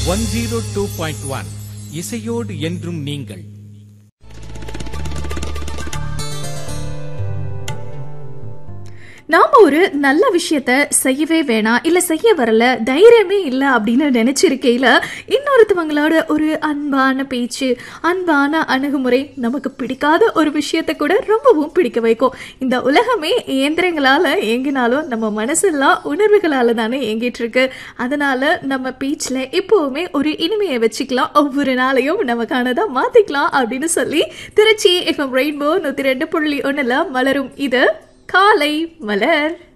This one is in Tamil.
one zero two point one இசையோடு என்றும் நீங்கள் நாம ஒரு நல்ல விஷயத்த செய்யவே வேணாம் இல்ல செய்ய வரல தைரியமே இல்ல அப்படின்னு நினைச்சிருக்கையில இன்னொருத்தவங்களோட ஒரு அன்பான பேச்சு அன்பான அணுகுமுறை நமக்கு பிடிக்காத ஒரு விஷயத்த கூட ரொம்பவும் பிடிக்க வைக்கும் இந்த உலகமே இயந்திரங்களால இயங்கினாலும் நம்ம மனசெல்லாம் உணர்வுகளால தானே இயங்கிட்டு இருக்கு அதனால நம்ம பேச்சில் எப்பவுமே ஒரு இனிமையை வச்சுக்கலாம் ஒவ்வொரு நாளையும் நமக்கானதா மாத்திக்கலாம் அப்படின்னு சொல்லி திருச்சி எஃப்எம் ரெயின்போ நூத்தி ரெண்டு புள்ளி ஒண்ணுல மலரும் இது காலை மலர்